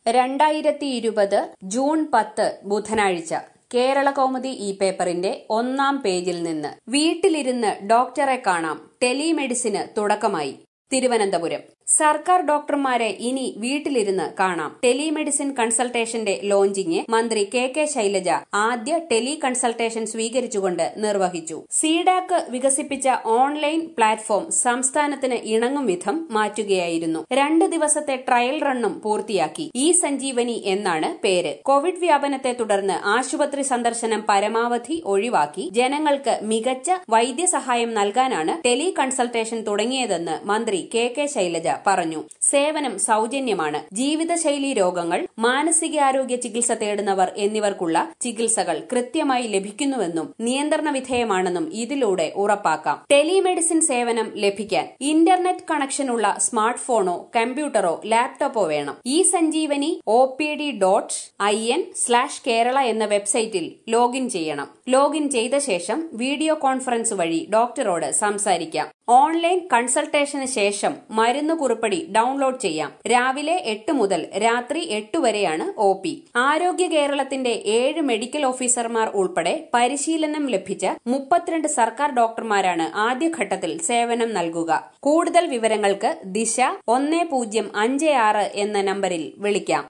രണ്ടായിരത്തി ഇരുപത് ജൂൺ പത്ത് ബുധനാഴ്ച കേരള കൗമുദി ഈ പേപ്പറിന്റെ ഒന്നാം പേജിൽ നിന്ന് വീട്ടിലിരുന്ന് ഡോക്ടറെ കാണാം ടെലിമെഡിസിന് തുടക്കമായി തിരുവനന്തപുരം സർക്കാർ ഡോക്ടർമാരെ ഇനി വീട്ടിലിരുന്ന് കാണാം ടെലിമെഡിസിൻ കൺസൾട്ടേഷന്റെ ലോഞ്ചിങ് മന്ത്രി കെ കെ ശൈലജ ആദ്യ ടെലി കൺസൾട്ടേഷൻ സ്വീകരിച്ചുകൊണ്ട് നിർവഹിച്ചു സീഡാക്ക് വികസിപ്പിച്ച ഓൺലൈൻ പ്ലാറ്റ്ഫോം സംസ്ഥാനത്തിന് ഇണങ്ങും വിധം മാറ്റുകയായിരുന്നു രണ്ട് ദിവസത്തെ ട്രയൽ റണ്ണും പൂർത്തിയാക്കി ഇ സഞ്ജീവനി എന്നാണ് പേര് കോവിഡ് വ്യാപനത്തെ തുടർന്ന് ആശുപത്രി സന്ദർശനം പരമാവധി ഒഴിവാക്കി ജനങ്ങൾക്ക് മികച്ച വൈദ്യസഹായം നൽകാനാണ് ടെലി കൺസൾട്ടേഷൻ തുടങ്ങിയതെന്ന് മന്ത്രി കെ കെ ശൈലജ പറഞ്ഞു സേവനം സൌജന്യമാണ് ജീവിതശൈലി രോഗങ്ങൾ മാനസികാരോഗ്യ ചികിത്സ തേടുന്നവർ എന്നിവർക്കുള്ള ചികിത്സകൾ കൃത്യമായി ലഭിക്കുന്നുവെന്നും നിയന്ത്രണ വിധേയമാണെന്നും ഇതിലൂടെ ഉറപ്പാക്കാം ടെലിമെഡിസിൻ സേവനം ലഭിക്കാൻ ഇന്റർനെറ്റ് കണക്ഷനുള്ള സ്മാർട്ട് ഫോണോ കമ്പ്യൂട്ടറോ ലാപ്ടോപ്പോ വേണം ഈ Sanjeevani O P D dot I N slash Kerala എന്ന വെബ്സൈറ്റിൽ ലോഗിൻ ചെയ്യണം ലോഗിൻ ചെയ്ത ശേഷം വീഡിയോ കോൺഫറൻസ് വഴി ഡോക്ടറോട് സംസാരിക്കാം ഓൺലൈൻ കൺസൾട്ടേഷന് ശേഷം മരുന്ന് കുറിപ്പടി ഡൗൺലോഡ് ചെയ്യാം രാവിലെ എട്ട് മുതൽ രാത്രി എട്ട് വരെയാണ് ഒ പി ആരോഗ്യ കേരളത്തിന്റെ ഏഴ് മെഡിക്കൽ ഓഫീസർമാർ ഉൾപ്പെടെ പരിശീലനം ലഭിച്ച മുപ്പത്തിരണ്ട് സർക്കാർ ഡോക്ടർമാരാണ് ആദ്യഘട്ടത്തിൽ സേവനം നൽകുക കൂടുതൽ വിവരങ്ങൾക്ക് ദിശ ഒന്ന് പൂജ്യം അഞ്ച് ആറ് എന്ന നമ്പറിൽ വിളിക്കാം